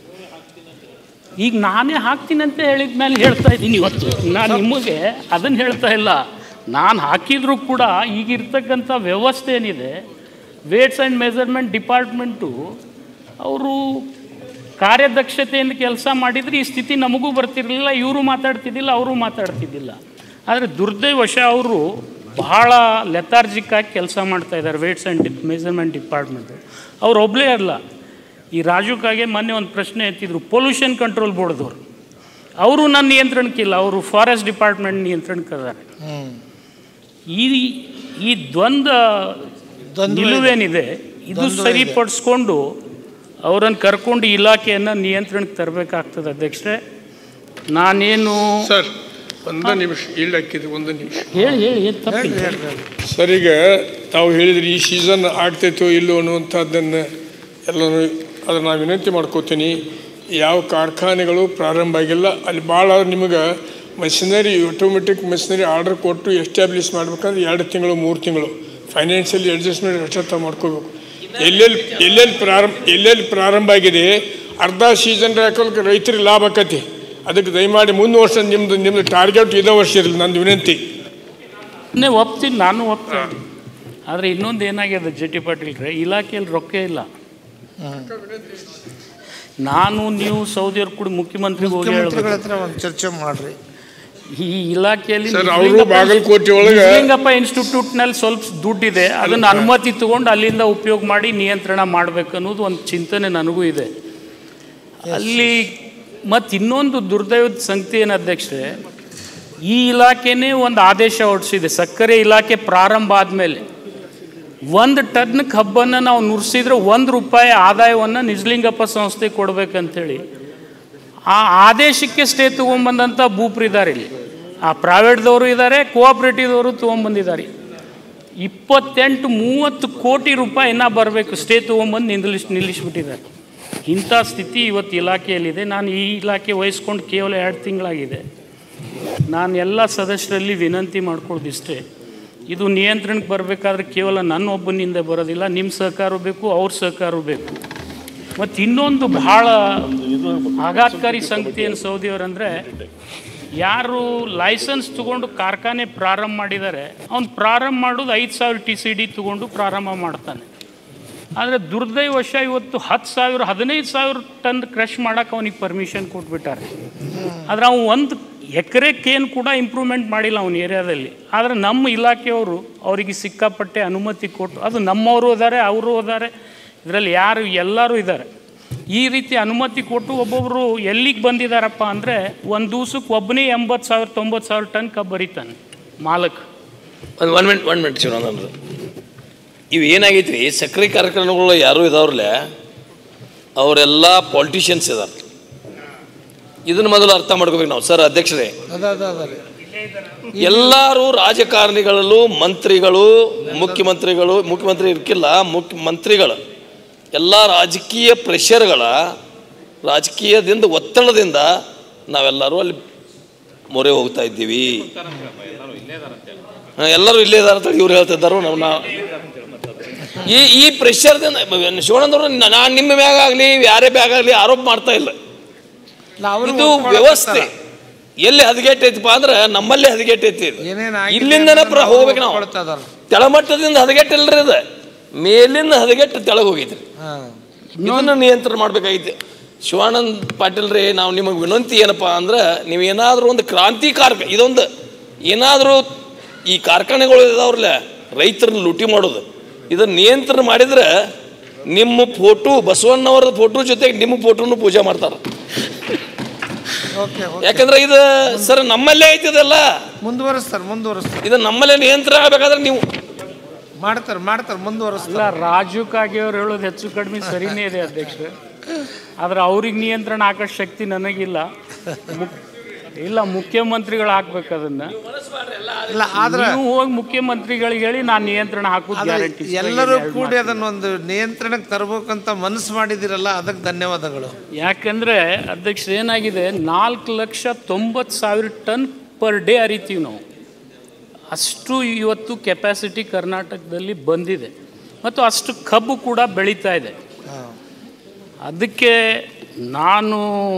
ಈಗ ನಾನೇ ಹಾಕ್ತೀನಿ ಅಂತ ಹೇಳಿದ ಮೇಲೆ ಹೇಳ್ತಾ ಇದ್ದೀನಿ ಇವತ್ತು ನಾನು ನಿಮಗೆ ಅದನ್ನು ಹೇಳ್ತಾ ಇಲ್ಲ ನಾನು ಹಾಕಿದರೂ ಕೂಡ ಈಗ ಇರ್ತಕ್ಕಂಥ ವ್ಯವಸ್ಥೆ ಏನಿದೆ ವೇಟ್ಸ್ ಆ್ಯಂಡ್ ಮೆಜರ್ಮೆಂಟ್ ಡಿಪಾರ್ಟ್ಮೆಂಟು ಅವರು ಕಾರ್ಯದಕ್ಷತೆಯಿಂದ ಕೆಲಸ ಮಾಡಿದರೆ ಈ ಸ್ಥಿತಿ ನಮಗೂ ಬರ್ತಿರಲಿಲ್ಲ ಇವರು ಮಾತಾಡ್ತಿದ್ದಿಲ್ಲ ಅವರು ಮಾತಾಡ್ತಿದ್ದಿಲ್ಲ ಆದರೆ ದುರ್ದೈವಶ ಅವರು ಬಹಳ ಲೆಥಾರ್ಜಿಕ್ ಆಗಿ ಕೆಲಸ ಮಾಡ್ತಾ ಇದ್ದಾರೆ weights and the measurement department ಅವ್ರು ಒಬ್ಬಳೇ ಅಲ್ಲ ಈ ರಾಜು ಕಾಗೆ ಮೊನ್ನೆ ಒಂದು ಪ್ರಶ್ನೆ ಎತ್ತಿದ್ರು ಪೊಲ್ಯೂಷನ್ ಕಂಟ್ರೋಲ್ ಬೋರ್ಡ್ದವ್ರು ಅವರು ನನ್ನ ನಿಯಂತ್ರಣಕ್ಕಿಲ್ಲ ಅವರು ಫಾರೆಸ್ಟ್ ಡಿಪಾರ್ಟ್ಮೆಂಟ್ ನಿಯಂತ್ರಣಕ್ಕೆ ಅದಾರೆ ಹ್ಞೂ ಈ ಈ ದ್ವಂದ್ವ ದ್ವಂದ್ವ ಇದೆ. ನಿಲುವೇನಿದೆ ಇದು ದ್ವಂದ್ವ ಇದೆ. ಸರಿಪಡಿಸ್ಕೊಂಡು ಅವರನ್ನು ಕರ್ಕೊಂಡು ಇಲಾಖೆಯನ್ನು ನಿಯಂತ್ರಣಕ್ಕೆ ತರಬೇಕಾಗ್ತದೆ ಅಧ್ಯಕ್ಷರೇ ನಾನೇನು ಸರ್ ಒಂದು ನಿಮಿಷ ಇಲ್ಲಿ ಹಾಕಿದ್ರು ಒಂದು ನಿಮಿಷ ಹೇಳಿ ಹೇಳಿ ಏನು ತಪ್ಪಿಲ್ಲ ಹೇಳ್ರಿ ಹೇಳ್ರಿ ಸರ್ ಈಗ ತಾವು ಹೇಳಿದ್ರಿ ಈ ಸೀಸನ್ ಆಗ್ತೈತೋ ಇಲ್ಲೋ ಅನ್ನುವಂಥದ್ದನ್ನು ಎಲ್ಲನೂ ಅದನ್ನು ನಾನು ವಿನಂತಿ ಮಾಡ್ಕೋತೀನಿ ಯಾವ ಕಾರ್ಖಾನೆಗಳು ಪ್ರಾರಂಭ ಆಗಿಲ್ಲ ಅಲ್ಲಿ ಭಾಳ ನಿಮಗೆ ಮಷಿನರಿ ಆಟೋಮೆಟಿಕ್ ಮಷಿನರಿ ಆರ್ಡರ್ ಕೊಟ್ಟು ಎಸ್ಟಾಬ್ಲಿಷ್ ಮಾಡ್ಬೇಕಂದ್ರೆ ಎರಡು ತಿಂಗಳು ಮೂರು ತಿಂಗಳು ಫೈನಾನ್ಷಿಯಲಿ ಅಡ್ಜಸ್ಟ್ಮೆಂಟ್ ಎಷ್ಟೊತ್ತ ಮಾಡ್ಕೋಬೇಕು ಎಲ್ಲೆಲ್ಲಿ ಎಲ್ಲೆಲ್ಲಿ ಪ್ರಾರಂಭ ಎಲ್ಲೆಲ್ಲಿ ಪ್ರಾರಂಭ ಆಗಿದೆ ಅರ್ಧ ಸೀಸನ್ ಹಾಕೋಕೆ ರೈತರಿಗೆ ಲಾಭ ಆಕತಿ ಅದಕ್ಕೆ ದಯಮಾಡಿ ಮುಂದೆ ವರ್ಷ ನಿಮ್ಮದು ನಿಮ್ಮದು ಟಾರ್ಗೆಟ್ ಇದೇ ವರ್ಷ ಇರಲಿ ನಂದು ವಿನಂತಿ ಇನ್ನೇ ಒಪ್ತೀನಿ ನಾನು ಒಪ್ತೀನಿ ಆದರೆ ಇನ್ನೊಂದು ಏನಾಗಿದೆ ಜೆ ಟಿ ಪಾಟೀಲ್ರೆ ಇಲಾಖೆಯಲ್ಲಿ ರೊಕ್ಕ ಇಲ್ಲ ನಾನು ನೀವು ಸೌದಿಯವ್ರು ಕೂಡ ಮುಖ್ಯಮಂತ್ರಿಗೆ ಹೋಗಿ ಮುಖ್ಯಮಂತ್ರಿಗಳ ಹೇಳ್ಬೇಕು ಹತ್ರ ಒಂದು ಚರ್ಚೆ ಮಾಡ್ರಿ ಈ ಇಲಾಖೆಯಲ್ಲಿ ಸರ್, ಅವ್ರು ನಿಜಲಿಂಗಪ್ಪ- ಬಾಗಲಕೋಟೆ ಒಳಗೆ- ನಿಜಲಿಂಗಪ್ಪ ಇನ್ಸ್ಟಿಟ್ಯೂಟ್ನಲ್ಲಿ ಸ್ವಲ್ಪ ದುಡ್ಡಿದೆ ಅದನ್ನು ಅನುಮತಿ ತಗೊಂಡು ಅಲ್ಲಿಂದ ಉಪಯೋಗ ಮಾಡಿ ನಿಯಂತ್ರಣ ಮಾಡಬೇಕು ಅನ್ನೋದು ಒಂದು ಚಿಂತನೆ ನನಗೂ ಇದೆ ಅಲ್ಲಿ ಮತ್ತು ಇನ್ನೊಂದು ದುರ್ದೈವದ ಸಂಗತಿ ಏನು ಅಧ್ಯಕ್ಷರೇ ಈ ಇಲಾಖೆನೇ ಒಂದು ಆದೇಶ ಹೊರಡಿಸಿದೆ ಸಕ್ಕರೆ ಇಲಾಖೆ ಪ್ರಾರಂಭ ಆದಮೇಲೆ ಒಂದು ಟನ್ ಕಬ್ಬನ್ನು ನಾವು ನುರಿಸಿದ್ರೆ ಒಂದು ರೂಪಾಯಿ ಆದಾಯವನ್ನು ನಿಜಲಿಂಗಪ್ಪ ಸಂಸ್ಥೆ ಕೊಡ್ಬೇಕಂತೇಳಿ ಆ ಆದೇಶಕ್ಕೆ ಸ್ಟೇ ತೊಗೊಂಬಂದಂಥ ಭೂಪ್ರಿದ್ದಾರೆ ಇಲ್ಲಿ ಆ ಪ್ರೈವೇಟ್ದವರು ಇದ್ದಾರೆ ಕೋಆಪ್ರೇಟಿವ್ದವರು ತೊಗೊಂಬಂದಿದ್ದಾರೆ ಇಪ್ಪತ್ತೆಂಟು ಮೂವತ್ತು ಕೋಟಿ ರೂಪಾಯಿ ಇನ್ನೂ ಬರಬೇಕು ಸ್ಟೇ ತೊಗೊಂಬಂದು ನಿಲ್ಲಿಸ್ ನಿಲ್ಲಿಸ್ಬಿಟ್ಟಿದ್ದಾರೆ ಇಂಥ ಸ್ಥಿತಿ ಇವತ್ತು ಇಲಾಖೆಯಲ್ಲಿದೆ ನಾನು ಈ ಇಲಾಖೆ ವಹಿಸ್ಕೊಂಡು ಕೇವಲ ಎರಡು ತಿಂಗಳಾಗಿದೆ ನಾನು ಎಲ್ಲ ಸದಸ್ಯರಲ್ಲಿ ವಿನಂತಿ ಮಾಡ್ಕೊಳ್ಳೋದಿಷ್ಟೇ ಇದು ನಿಯಂತ್ರಣಕ್ಕೆ ಬರಬೇಕಾದ್ರೆ ಕೇವಲ ನನ್ನ ಒಬ್ಬನಿಂದ ಬರೋದಿಲ್ಲ ನಿಮ್ಮ ಸಹಕಾರ ಬೇಕು ಅವ್ರ ಸಹಕಾರ ಬೇಕು ಮತ್ತು ಇನ್ನೊಂದು ಭಾಳ ಆಘಾತಕಾರಿ ಸಂಗತಿ ಏನು ಸೌದಿಯವರಂದರೆ ಯಾರು ಲೈಸೆನ್ಸ್ ತಗೊಂಡು ಕಾರ್ಖಾನೆ ಪ್ರಾರಂಭ ಮಾಡಿದ್ದಾರೆ ಅವ್ನು ಪ್ರಾರಂಭ ಮಾಡೋದು ಐದು ಸಾವಿರ ಟಿ ಸಿ ಡಿ ತಗೊಂಡು ಪ್ರಾರಂಭ ಮಾಡ್ತಾನೆ ಆದರೆ ದುರ್ದೈವಶ ಇವತ್ತು ಹತ್ತು ಸಾವಿರ ಹದಿನೈದು ಸಾವಿರ ಟನ್ ಕ್ರಷ್ ಮಾಡೋಕೆ ಅವನಿಗೆ ಪರ್ಮಿಷನ್ ಕೊಟ್ಬಿಟ್ಟಾರೆ ಆದರೆ ಅವ್ನು ಒಂದು ಎಕರೆಕ್ಕೇನು ಕೂಡ ಇಂಪ್ರೂವ್ಮೆಂಟ್ ಮಾಡಿಲ್ಲ ಅವನ ಏರಿಯಾದಲ್ಲಿ ಆದರೆ ನಮ್ಮ ಇಲಾಖೆಯವರು ಅವರಿಗೆ ಸಿಕ್ಕಾಪಟ್ಟೆ ಅನುಮತಿ ಕೊಟ್ಟು ಅದು ನಮ್ಮವರು ಇದ್ದಾರೆ ಅವರು ಇದ್ದಾರೆ ಇದರಲ್ಲಿ ಯಾರು ಎಲ್ಲರೂ ಇದ್ದಾರೆ ಈ ರೀತಿ ಅನುಮತಿ ಕೊಟ್ಟು ಒಬ್ಬೊಬ್ಬರು ಎಲ್ಲಿಗೆ ಬಂದಿದ್ದಾರಪ್ಪ ಅಂದರೆ ಒಂದು ದಿವ್ಸಕ್ಕೆ ಒಬ್ಬನೇ ಎಂಬತ್ತು ಸಾವಿರ ತೊಂಬತ್ತು ಸಾವಿರ ಟನ್ ಕಬ್ಬು ಬರೀತಾನೆ ಮಾಲಕ್ ಒಂದು ಒನ್ ಮಿನಿಟ್ ಒನ್ ಮಿನಿಟ್ ಶಿವನಂದ್ರ ಇವು ಏನಾಗೈತಿ ರೀ ಸಕ್ರೆ ಕಾರ್ಯಕ್ರಮಗಳು ಯಾರು ಇದಾವ್ರಲ್ಲ ಅವರೆಲ್ಲ ಪಾಲಿಟಿಷಿಯನ್ಸ್ ಇದಾರೆ ಇದನ್ನ ಮೊದಲು ಅರ್ಥ ಮಾಡ್ಕೋಬೇಕು ನಾವು ಸರ್ ಅಧ್ಯಕ್ಷರೇ ಅದ ಅದ ಅದ ರೀ ಎಲ್ಲರೂ ರಾಜಕಾರಣಿಗಳಲ್ಲೂ ಮಂತ್ರಿಗಳು ಮುಖ್ಯಮಂತ್ರಿಗಳು ಮುಖ್ಯಮಂತ್ರಿ ಇರ್ಕಿಲ್ಲ ಮುಖ್ಯ ಮಂತ್ರಿಗಳು ಎಲ್ಲ ರಾಜಕೀಯ ಪ್ರೆಷರ್ಗಳ ರಾಜಕೀಯದಿಂದ ಒತ್ತಡದಿಂದ ನಾವೆಲ್ಲರೂ ಅಲ್ಲಿ ಮೊರೆ ಹೋಗ್ತಾ ಇದ್ದೀವಿ ಹಾ, ಎಲ್ಲರೂ ಇಲ್ಲೇ ಇದಾರೆ ಅಂತ ಇವ್ರು ಹೇಳ್ತಿದ್ದಾರೋ ನಾವು ನಾ ಈ ಈ ಪ್ರೆಷರ್ದಿಂದ ಶಿವಾನಂದವರು ನಾನು ನಿಮ್ಮ ಮ್ಯಾಗ ಆಗಲಿ ಯಾರೇ ಬ್ಯಾಗ್ ಆಗಲಿ ಆರೋಪ ಮಾಡ್ತಾ ಇಲ್ಲ ನಾವು ಇದು ವ್ಯವಸ್ಥೆ ಎಲ್ಲಿ ಹದಗೆಟ್ ಐತಿಪ್ಪ ಅಂದ್ರೆ ನಮ್ಮಲ್ಲಿ ಹದಗೆಟ್ ಐತಿ ಇದು. ಏನೇನ್ ಇಲ್ಲಿಂದನೇ ಪ್ರ ಹೋಗ್ಬೇಕು ನಾವು ತೆಳಮಟ್ಟದಿಂದ ಹದಗೆಟ್ ಇಲ್ರಿ ಇದು ಮೇಲಿಂದ ಹದಗೆಟ್ಟು ತೆಳಗ್ ಹೋಗೈತ್ರಿ ಹಾಂ ಇದನ್ನ ನಿಯಂತ್ರಣ ಮಾಡ್ಬೇಕಾಗೈತಿ ಶಿವಾನಂದ್ ಪಾಟೀಲ್ ರೀ ನಾವು ನಿಮಗೆ ವಿನಂತಿ ಏನಪ್ಪಾ ಅಂದ್ರೆ ನೀವು ಏನಾದರೂ ಒಂದು ಕ್ರಾಂತಿಕಾರಕ ಇದೊಂದು ಏನಾದರೂ ಈ ಕಾರ್ಖಾನೆಗಳು ಇದಾವ್ರಲ್ಲ ರೈತರನ್ನ ಲೂಟಿ ಮಾಡೋದು ಇದನ್ನ ನಿಯಂತ್ರಣ ಮಾಡಿದ್ರೆ ನಿಮ್ಮ ಫೋಟೋ ಬಸವಣ್ಣವರ ಫೋಟೋ ಜೊತೆಗೆ ನಿಮ್ಮ ಫೋಟೋನು ಪೂಜೆ ಮಾಡ್ತಾರೆ ಓಕೆ ಯಾಕಂದ್ರೆ ಇದು ಸರ್ ನಮ್ಮಲ್ಲೇ ಐತಿದಲ್ಲ ಮುಂದುವರಿಸ್ತಾರೆ ಮುಂದುವರಿಸ್ತಾರೆ ಇದು ನಮ್ಮಲ್ಲೇ ನಿಯಂತ್ರಣ ಆಗಬೇಕಾದ್ರೆ ನೀವು ಮಾಡ್ತಾರೆ ಮಾಡ್ತಾರೆ ಮುಂದುವರಿಸ್ತಾರೆ ಇಲ್ಲ ರಾಜು ಕಾಗೆಯವ್ರು ಹೇಳೋದು ಹೆಚ್ಚು ಕಡಿಮೆ ಸರಿನೇ ಇದೆ ಅಧ್ಯಕ್ಷರೇ ಆದ್ರೆ ಅವ್ರಿಗೆ ನಿಯಂತ್ರಣ ಹಾಕೋ ಶಕ್ತಿ ನನಗಿಲ್ಲ ಮುಕ್- ಇಲ್ಲ ಮುಖ್ಯಮಂತ್ರಿಗಳು ಹಾಕ್ಬೇಕು ಅದನ್ನ ಇಲ್ಲ ಆದ್ರೆ ನೀವು ಹೋಗಿ ಮುಖ್ಯಮಂತ್ರಿಗಳಿಗೆ ಹೇಳಿ ನಾನು ನಿಯಂತ್ರಣ ಹಾಕೋದು ಆದ್ರೆ ಗ್ಯಾರಂಟಿ ಎಲ್ಲರೂ ಕೂಡಿ ಅದನ್ನ ಒಂದು ನಿಯಂತ್ರಣಕ್ಕೆ ತರಬೇಕಂತ ಮನಸ್ಸು ಮಾಡಿದಿರಲ್ಲ ಅದಕ್ಕೆ ಧನ್ಯವಾದಗಳು ಯಾಕಂದ್ರೆ ಅಧ್ಯಕ್ಷ ಏನಾಗಿದೆ ನಾಲ್ಕು ಲಕ್ಷ ತೊಂಬತ್ತು ಸಾವಿರ ಟನ್ ಪರ್ ಡೇ ಅರಿತೀವಿ ನಾವು ಅಷ್ಟು ಇವತ್ತು ಕೆಪಾಸಿಟಿ ಕರ್ನಾಟಕದಲ್ಲಿ ಬಂದಿದೆ ಮತ್ತು ಅಷ್ಟು ಕಬ್ಬು ಕೂಡ ಬೆಳೀತಾ ಇದೆ ಹಾಂ ಅದಕ್ಕೆ ನಾನು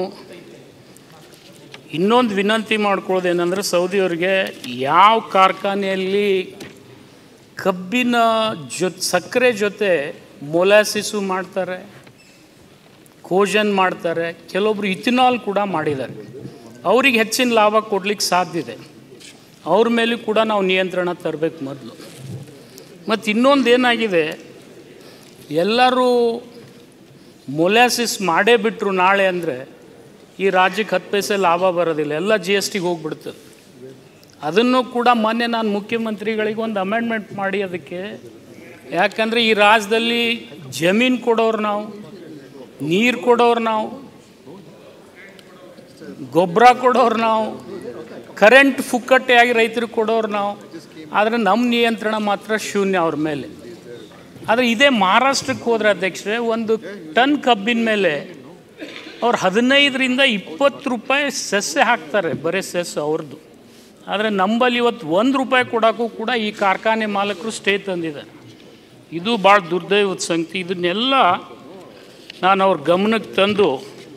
ಇನ್ನೊಂದು ವಿನಂತಿ ಮಾಡ್ಕೊಳ್ಳೋದೇನೆಂದರೆ ಸೌದಿಯವ್ರಿಗೆ ಯಾವ ಕಾರ್ಖಾನೆಯಲ್ಲಿ ಕಬ್ಬಿನ ಜೊ ಸಕ್ಕರೆ ಜೊತೆ ಮೊಲಾಸಿಸು ಮಾಡ್ತಾರೆ ಕೋಜನ್ ಮಾಡ್ತಾರೆ ಕೆಲವೊಬ್ರು ಇಥಿನಾಲ್ ಕೂಡ ಮಾಡಿದ್ದಾರೆ ಅವ್ರಿಗೆ ಹೆಚ್ಚಿನ ಲಾಭ ಕೊಡ್ಲಿಕ್ಕೆ ಸಾಧ್ಯ ಇದೆ ಅವ್ರ ಮೇಲೂ ಕೂಡ ನಾವು ನಿಯಂತ್ರಣ ತರಬೇಕು ಮೊದಲು ಮತ್ತು ಇನ್ನೊಂದು ಏನಾಗಿದೆ ಎಲ್ಲರೂ ಮೊಲಾಸಿಸ್ ಮಾಡೇ ಬಿಟ್ಟರು ನಾಳೆ ಅಂದರೆ ಈ ರಾಜ್ಯಕ್ಕೆ ಹತ್ತು ಪೈಸೆ ಲಾಭ ಬರೋದಿಲ್ಲ ಎಲ್ಲ ಜಿ ಎಸ್ ಟಿಗೆ ಹೋಗ್ಬಿಡ್ತದೆ ಅದನ್ನು ಕೂಡ ಮೊನ್ನೆ ನಾನು ಮುಖ್ಯಮಂತ್ರಿಗಳಿಗೆ ಒಂದು ಅಮೆಂಡ್ಮೆಂಟ್ ಮಾಡಿ ಅದಕ್ಕೆ ಯಾಕಂದರೆ ಈ ರಾಜ್ಯದಲ್ಲಿ ಜಮೀನು ಕೊಡೋರು ನಾವು ನೀರು ಕೊಡೋರು ನಾವು ಗೊಬ್ಬರ ಕೊಡೋರು ನಾವು ಕರೆಂಟ್ ಫುಕ್ಕಟ್ಟೆಯಾಗಿ ರೈತರಿಗೆ ಕೊಡೋರು ನಾವು ಆದರೆ ನಮ್ಮ ನಿಯಂತ್ರಣ ಮಾತ್ರ ಶೂನ್ಯ ಅವ್ರ ಮೇಲೆ ಆದರೆ ಇದೇ ಮಹಾರಾಷ್ಟ್ರಕ್ಕೆ ಹೋದ್ರೆ ಅಧ್ಯಕ್ಷರೇ ಒಂದು ಟನ್ ಕಬ್ಬಿನ ಮೇಲೆ ಅವ್ರು ಹದಿನೈದರಿಂದ ಇಪ್ಪತ್ತು ರೂಪಾಯಿ ಸಸ್ಯ ಹಾಕ್ತಾರೆ ಬರೀ ಸಸ್ಯ ಅವ್ರದ್ದು ಆದರೆ ನಂಬಲ್ಲಿ ಇವತ್ತು ಒಂದು ರೂಪಾಯಿ ಕೊಡೋಕ್ಕೂ ಕೂಡ ಈ ಕಾರ್ಖಾನೆ ಮಾಲಕರು ಸ್ಟೇ ತಂದಿದ್ದಾರೆ ಇದು ಭಾಳ ದುರ್ದೈವದ ಸಂಗತಿ ಇದನ್ನೆಲ್ಲ ನಾನು ಅವ್ರ ಗಮನಕ್ಕೆ ತಂದು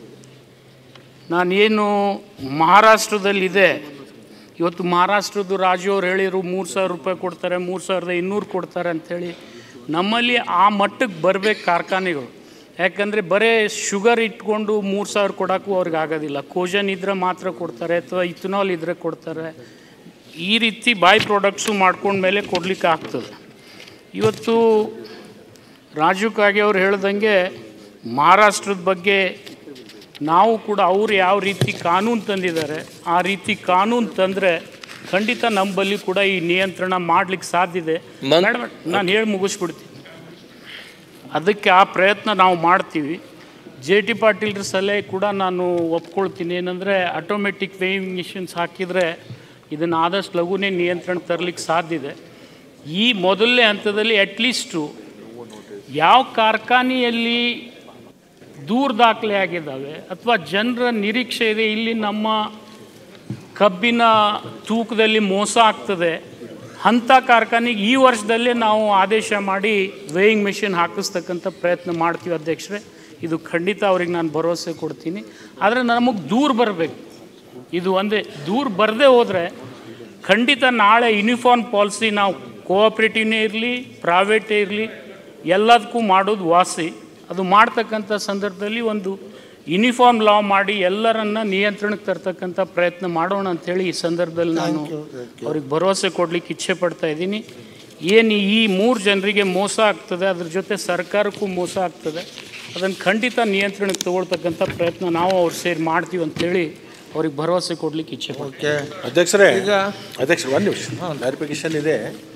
ನಾನೇನು ಮಹಾರಾಷ್ಟ್ರದಲ್ಲಿದೆ ಇವತ್ತು ಮಹಾರಾಷ್ಟ್ರದ್ದು ರಾಜು ಅವ್ರು ಹೇಳಿದರು ಮೂರು ಸಾವಿರ ರೂಪಾಯಿ ಕೊಡ್ತಾರೆ ಮೂರು ಸಾವಿರದ ಇನ್ನೂರು ಕೊಡ್ತಾರೆ ಅಂಥೇಳಿ ನಮ್ಮಲ್ಲಿ ಆ ಮಟ್ಟಕ್ಕೆ ಬರಬೇಕು ಕಾರ್ಖಾನೆಗಳು ಯಾಕಂದರೆ ಬರೇ ಶುಗರ್ ಇಟ್ಕೊಂಡು ಮೂರು ಸಾವಿರ ಕೊಡೋಕ್ಕೂ ಅವ್ರಿಗೆ ಆಗೋದಿಲ್ಲ ಕೋಜನ್ ಇದ್ದರೆ ಮಾತ್ರ ಕೊಡ್ತಾರೆ ಅಥವಾ ಇಥನಾಲ್ ಇದ್ದರೆ ಕೊಡ್ತಾರೆ ಈ ರೀತಿ ಬಾಯ್ ಪ್ರಾಡಕ್ಟ್ಸು ಮಾಡ್ಕೊಂಡ್ಮೇಲೆ ಕೊಡಲಿಕ್ಕೆ ಆಗ್ತದೆ ಇವತ್ತು ರಾಜು ಕಾಗೆ ಅವ್ರು ಹೇಳ್ದಂಗೆ ಮಹಾರಾಷ್ಟ್ರದ ಬಗ್ಗೆ ನಾವು ಕೂಡ ಅವ್ರು ಯಾವ ರೀತಿ ಕಾನೂನು ತಂದಿದ್ದಾರೆ ಆ ರೀತಿ ಕಾನೂನು ತಂದರೆ ಖಂಡಿತ ನಮ್ಮಲ್ಲಿ ಕೂಡ ಈ ನಿಯಂತ್ರಣ ಮಾಡ್ಲಿಕ್ಕೆ ಸಾಧ್ಯ ಇದೆ ಮನ್- ಮೇಡಮ್ ನಾನು ಹೇಳಿ ಮುಗಿಸ್ಬಿಡ್ತೀನಿ ಅದಕ್ಕೆ ಆ ಪ್ರಯತ್ನ ನಾವು ಮಾಡ್ತೀವಿ ಜೆ ಟಿ ಪಾಟೀಲ್ರ ಸಲಹೆ ಕೂಡ ನಾನು ಒಪ್ಕೊಳ್ತೀನಿ ಏನಂದರೆ ಆಟೋಮೆಟಿಕ್ ವೇಯಿಂಗ್ ಮಿಷನ್ಸ್ ಹಾಕಿದರೆ ಇದನ್ನು ಆದಷ್ಟು ಲಘುನೇ ನಿಯಂತ್ರಣ ತರಲಿಕ್ಕೆ ಸಾಧ್ಯ ಇದೆ ಈ ಮೊದಲನೇ ಹಂತದಲ್ಲಿ ಅಟ್ಲೀಸ್ಟು ಯಾವ ಕಾರ್ಖಾನೆಯಲ್ಲಿ ದೂರ ದಾಖಲೆ ಆಗಿದ್ದಾವೆ ಅಥವಾ ಜನರ ನಿರೀಕ್ಷೆ ಇದೆ ಇಲ್ಲಿ ನಮ್ಮ ಕಬ್ಬಿನ ತೂಕದಲ್ಲಿ ಮೋಸ ಆಗ್ತದೆ ಅಂಥ ಕಾರ್ಖಾನೆಗೆ ಈ ವರ್ಷದಲ್ಲೇ ನಾವು ಆದೇಶ ಮಾಡಿ ವೇಯಿಂಗ್ ಮೆಷಿನ್ ಹಾಕಿಸ್ತಕ್ಕಂಥ ಪ್ರಯತ್ನ ಮಾಡ್ತೀವಿ ಅಧ್ಯಕ್ಷರೇ ಇದು ಖಂಡಿತ ಅವ್ರಿಗೆ ನಾನು ಭರವಸೆ ಕೊಡ್ತೀನಿ ಆದರೆ ನಮಗೆ ದೂರ ಬರಬೇಕು ಇದು ಒಂದೇ ದೂರ ಬರದೇ ಹೋದರೆ ಖಂಡಿತ ನಾಳೆ ಯೂನಿಫಾರ್ಮ್ ಪಾಲಿಸಿ ನಾವು ಕೋಆಪ್ರೇಟಿವ್ನೇ ಇರಲಿ ಪ್ರೈವೇಟೇ ಇರಲಿ ಎಲ್ಲದಕ್ಕೂ ಮಾಡೋದು ವಾಸಿ ಅದು ಮಾಡ್ತಕ್ಕಂಥ ಸಂದರ್ಭದಲ್ಲಿ ಒಂದು ಯೂನಿಫಾರ್ಮ್ ಲಾ ಮಾಡಿ ಎಲ್ಲರನ್ನ ನಿಯಂತ್ರಣಕ್ಕೆ ತರ್ತಕ್ಕಂಥ ಪ್ರಯತ್ನ ಮಾಡೋಣ ಅಂಥೇಳಿ ಈ ಸಂದರ್ಭದಲ್ಲಿ ನಾನು ಅವ್ರಿಗೆ ಭರವಸೆ ಕೊಡ್ಲಿಕ್ಕೆ ಇಚ್ಛೆ ಪಡ್ತಾ ಇದ್ದೀನಿ ಏನು ಈ ಮೂರು ಜನರಿಗೆ ಮೋಸ ಆಗ್ತದೆ ಅದ್ರ ಜೊತೆ ಸರ್ಕಾರಕ್ಕೂ ಮೋಸ ಆಗ್ತದೆ ಅದನ್ನು ಖಂಡಿತ ನಿಯಂತ್ರಣಕ್ಕೆ ತಗೊಳ್ತಕ್ಕಂಥ ಪ್ರಯತ್ನ ನಾವು ಅವ್ರು ಸೇರಿ ಮಾಡ್ತೀವಿ ಅಂತೇಳಿ ಅವ್ರಿಗೆ ಭರವಸೆ ಕೊಡ್ಲಿಕ್ಕೆ ಇಚ್ಛೆ ಪಡ್ತೀನಿ ಓಕೆ ಅಧ್ಯಕ್ಷರೇ ಈಗ ಅಧ್ಯಕ್ಷರು ಒಂದು ನಿಮಿಷ ಕ್ಲಾರಿಫಿಕೇಶನ್ ಇದೆ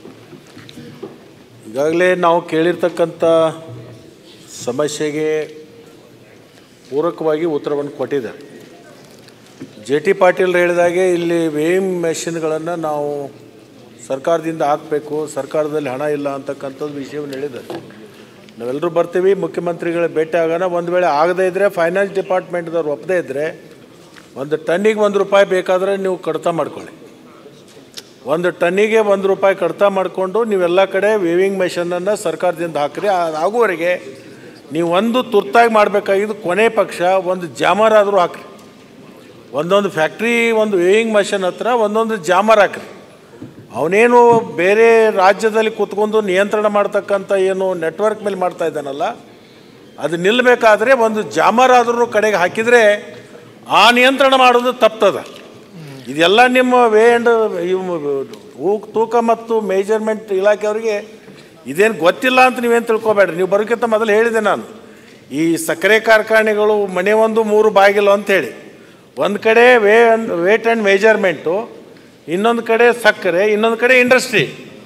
ಈಗಾಗಲೇ ನಾವು ಕೇಳಿರ್ತಕ್ಕಂಥ ಸಮಸ್ಯೆಗೆ ಪೂರಕವಾಗಿ ಉತ್ತರವನ್ನು ಕೊಟ್ಟಿದ್ದಾರೆ ಜೆ ಟಿ ಪಾಟೀಲ್ ಹೇಳಿದಾಗೆ ಇಲ್ಲಿ ವೇಯಿಂಗ್ ಮೆಷಿನ್ಗಳನ್ನು ನಾವು ಸರ್ಕಾರದಿಂದ ಹಾಕಬೇಕು ಸರ್ಕಾರದಲ್ಲಿ ಹಣ ಇಲ್ಲ ಅಂತಕ್ಕಂಥದ್ದು ವಿಷಯವನ್ನು ಹೇಳಿದ್ದಾರೆ ನಾವೆಲ್ಲರೂ ಬರ್ತೀವಿ ಮುಖ್ಯಮಂತ್ರಿಗಳ ಭೇಟಿ ಆಗೋಣ ಒಂದು ವೇಳೆ ಆಗದೇ ಇದ್ದರೆ ಫೈನಾನ್ಸ್ ಡಿಪಾರ್ಟ್ಮೆಂಟ್ದವ್ರು ಒಪ್ಪದೇ ಇದ್ದರೆ ಒಂದು ಟನ್ನಿಗೆ ಒಂದು ರೂಪಾಯಿ ಬೇಕಾದರೆ ನೀವು ಕಡಿತ ಮಾಡ್ಕೊಳ್ಳಿ ಒಂದು ಟನ್ನಿಗೆ ಒಂದು ರೂಪಾಯಿ ಕಡಿತ ಮಾಡಿಕೊಂಡು ನೀವೆಲ್ಲ ಕಡೆ ವೇವಿಂಗ್ ಮೆಷನನ್ನು ಸರ್ಕಾರದಿಂದ ಹಾಕ್ರಿ ಆ- ಆಗುವವರೆಗೆ ನೀವು ಒಂದು ತುರ್ತಾಗಿ ಮಾಡಬೇಕಾಗಿದ್ದು ಕೊನೆ ಪಕ್ಷ ಒಂದು ಜಾಮರ್ ಆದರೂ ಹಾಕ್ರಿ ಒಂದೊಂದು ಫ್ಯಾಕ್ಟ್ರಿ ಒಂದು ವೇವಿಂಗ್ ಮೆಷನ್ ಹತ್ರ ಒಂದೊಂದು ಜಾಮರ್ ಹಾಕ್ರಿ ಅವನೇನು ಬೇರೆ ರಾಜ್ಯದಲ್ಲಿ ಕೂತ್ಕೊಂಡು ನಿಯಂತ್ರಣ ಮಾಡ್ತಕ್ಕಂಥ ಏನು ನೆಟ್ವರ್ಕ್ ಮೇಲೆ ಮಾಡ್ತಾ ಇದ್ದಾನಲ್ಲ ಅದು ನಿಲ್ಲಬೇಕಾದ್ರೆ ಒಂದು ಜಾಮರ್ ಆದ್ರೂ ಕಡೆಗೆ ಹಾಕಿದರೆ ಆ ನಿಯಂತ್ರಣ ಮಾಡೋದು ತಪ್ತದ ಇದೆಲ್ಲ ನಿಮ್ಮ ವೇ ಆ್ಯಂಡ್ ತೂಕ ಮತ್ತು ಮೇಜರ್ಮೆಂಟ್ ಇಲಾಖೆಯವರಿಗೆ ಇದೇನು ಗೊತ್ತಿಲ್ಲ ಅಂತ ನೀವೇನು ತಿಳ್ಕೊಬೇಡ್ರಿ ನೀವು ಬರೋಕ್ಕಿಂತ ಮೊದಲು ಹೇಳಿದೆ ನಾನು ಈ ಸಕ್ಕರೆ ಕಾರ್ಖಾನೆಗಳು ಮನೆ ಒಂದು ಮೂರು ಬಾಗಿಲು ಅಂತೇಳಿ ಒಂದು ಕಡೆ weigh and weight and measurement ಇನ್ನೊಂದು ಕಡೆ ಸಕ್ಕರೆ ಇನ್ನೊಂದು ಕಡೆ ಇಂಡಸ್ಟ್ರಿ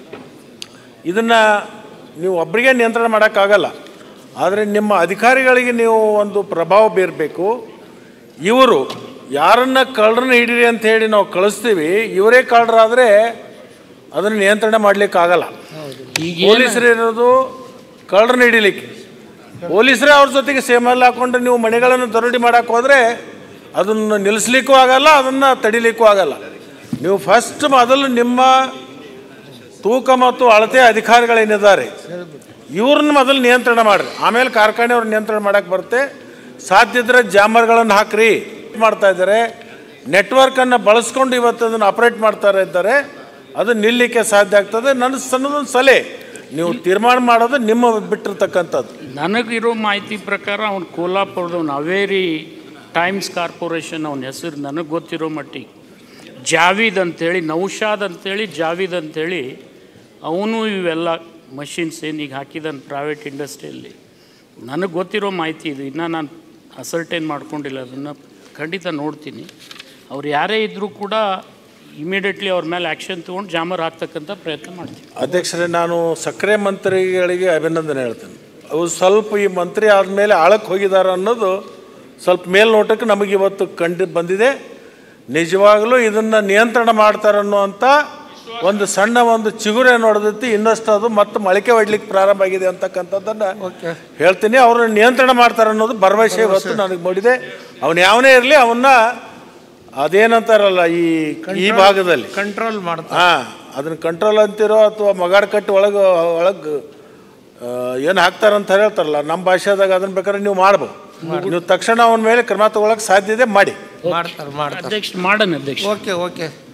ಇದನ್ನು ನೀವು ಒಬ್ಬರಿಗೆ ನಿಯಂತ್ರಣ ಮಾಡೋಕ್ಕಾಗಲ್ಲ ಆದರೆ ನಿಮ್ಮ ಅಧಿಕಾರಿಗಳಿಗೆ ನೀವು ಒಂದು ಪ್ರಭಾವ ಬೀರಬೇಕು ಇವರು ಯಾರನ್ನ ಕಳ್ಳರನ್ನ ಹಿಡೀರಿ ಅಂತ ಹೇಳಿ ನಾವು ಕಳಿಸ್ತೀವಿ ಇವರೇ ಕಳ್ಳರಾದರೆ ಅದನ್ನು ನಿಯಂತ್ರಣ ಮಾಡಲಿಕ್ಕಾಗಲ್ಲ ಈಗ ಪೊಲೀಸರು ಇರೋದು ಕಳ್ಳರನ್ನ ಹಿಡಿಲಿಕ್ಕೆ ಪೊಲೀಸರೇ ಅವ್ರ ಜೊತೆಗೆ ಸೇಮಲ್ಲಿ ಹಾಕೊಂಡು ನೀವು ಮನೆಗಳನ್ನು ದರೋಡಿ ಮಾಡಕ್ಕೆ ಹೋದರೆ ಅದನ್ನು ನಿಲ್ಲಿಸ್ಲಿಕ್ಕೂ ಆಗಲ್ಲ ಅದನ್ನು ತಡಿಲಿಕ್ಕೂ ಆಗಲ್ಲ ನೀವು ಫಸ್ಟ್ ಮೊದಲು ನಿಮ್ಮ ತೂಕ ಮತ್ತು ಅಳತೆ ಅಧಿಕಾರಿಗಳೇನಿದ್ದಾರೆ ಇವ್ರನ್ನ ಮೊದಲು ನಿಯಂತ್ರಣ ಮಾಡಿರಿ ಆಮೇಲೆ ಕಾರ್ಖಾನೆಯವ್ರು ನಿಯಂತ್ರಣ ಮಾಡಕ್ಕೆ ಬರುತ್ತೆ ಸಾಧ್ಯ ಇದ್ರೆ ಜಾಮರ್ಗಳನ್ನು ಹಾಕ್ರಿ ಮಾಡ್ತಾ ಇದ್ದಾರೆ ನೆಟ್ವರ್ಕನ್ನು ಬಳಸ್ಕೊಂಡು ಇವತ್ತು ಅದನ್ನು ಆಪ್ರೇಟ್ ಮಾಡ್ತಾ ಇದ್ದಾರೆ ಅದು ನಿಲ್ಲಲಿಕ್ಕೆ ಸಾಧ್ಯ ಆಗ್ತದೆ ನನ್ನ ಸಣ್ಣದೊಂದು ಸಲಹೆ ನೀವು ತೀರ್ಮಾನ ಮಾಡೋದು ನಿಮ್ಮ ಬಿಟ್ಟಿರ್ತಕ್ಕಂಥದ್ದು ನನಗಿರೋ ಮಾಹಿತಿ ಪ್ರಕಾರ ಅವ್ನು ಕೋಲ್ಹಾಪುರದವ್ನು ಅವೇರಿ ಟೈಮ್ಸ್ ಕಾರ್ಪೊರೇಷನ್ ಅವನ ಹೆಸರು ನನಗೆ ಗೊತ್ತಿರೋ ಮಟ್ಟಿಗೆ ಜಾವೀದ್ ಅಂತೇಳಿ ನೌಶಾದ್ ಅಂತೇಳಿ ಜಾವೀದ್ ಅಂತೇಳಿ ಅವನು ಇವೆಲ್ಲ ಮಷಿನ್ಸ್ ಏನೀಗ ಹಾಕಿದ್ದಾನೆ ಪ್ರೈವೇಟ್ ಇಂಡಸ್ಟ್ರಿಯಲ್ಲಿ ನನಗೆ ಗೊತ್ತಿರೋ ಮಾಹಿತಿ ಇದು ಇನ್ನೂ ನಾನು ಅಸರ್ಟೈನ್ ಮಾಡ್ಕೊಂಡಿಲ್ಲ ಅದನ್ನು ಖಂಡಿತ ನೋಡ್ತೀನಿ ಅವ್ರು ಯಾರೇ ಇದ್ದರೂ ಕೂಡ ಇಮಿಡಿಯೇಟ್ಲಿ ಅವ್ರ ಮೇಲೆ ಆ್ಯಕ್ಷನ್ ತೊಗೊಂಡು ಜಾಮರ್ ಹಾಕ್ತಕ್ಕಂಥ ಪ್ರಯತ್ನ ಮಾಡ್ತೀನಿ ಅಧ್ಯಕ್ಷರೇ ನಾನು ಸಕ್ಕರೆ ಮಂತ್ರಿಗಳಿಗೆ ಅಭಿನಂದನೆ ಹೇಳ್ತೇನೆ ಅವು ಸ್ವಲ್ಪ ಈ ಮಂತ್ರಿ ಆದಮೇಲೆ ಆಳಕ್ಕೆ ಹೋಗಿದ್ದಾರೆ ಅನ್ನೋದು ಸ್ವಲ್ಪ ಮೇಲ್ನೋಟಕ್ಕೆ ನಮಗೆ ಇವತ್ತು ಕಂಡು ಬಂದಿದೆ ನಿಜವಾಗಲೂ ಇದನ್ನು ನಿಯಂತ್ರಣ ಮಾಡ್ತಾರನ್ನುವಂಥ ಒಂದು ಸಣ್ಣ ಒಂದು ಚಿಗುರೆ ನೋಡಿದೈತಿ ಇನ್ನಷ್ಟು ಅದು ಮತ್ತೆ ಮೊಳಕೆ ಹೊಡ್ಲಿಕ್ಕೆ ಪ್ರಾರಂಭ ಆಗಿದೆ ಅಂತಕ್ಕಂಥದ್ದನ್ನು ಹೇಳ್ತೀನಿ ಅವ್ರನ್ನ ನಿಯಂತ್ರಣ ಮಾಡ್ತಾರೆ ಅನ್ನೋದು ಭರವಸೆ ಇವತ್ತು ನನಗೆ ಮೂಡಿದೆ ಅವನು ಯಾವನೇ ಇರಲಿ ಅವನ್ನ ಅದೇನಂತಾರಲ್ಲ ಈ ಈ ಭಾಗದಲ್ಲಿ ಕಂಟ್ರೋಲ್ ಮಾಡ್ತಾರೆ ಹಾ ಅದನ್ನ ಕಂಟ್ರೋಲ್ ಅಂತಿರೋ ಅಥವಾ ಮಗಾಡ್ ಕಟ್ಟಿ ಒಳಗೆ ಒಳಗೆ ಏನು ಹಾಕ್ತಾರಂತ ಹೇಳ್ತಾರಲ್ಲ ನಮ್ಮ ಭಾಷೆದಾಗ ಅದನ್ನ ಬೇಕಾದ್ರೆ ನೀವು ಮಾಡ್ಬೋದು ನೀವು ತಕ್ಷಣ ಅವನ ಮೇಲೆ ಕ್ರಮ ತಗೊಳಕ್ಕೆ ಸಾಧ್ಯ ಇದೆ ಮಾಡಿ ಮಾಡ್ತಾರೆ ಮಾಡ್ತಾರೆ ಅಧ್ಯಕ್ಷ ಮಾಡೋಣ ಅಧ್ಯಕ್ಷ ಓಕೆ ಓಕೆ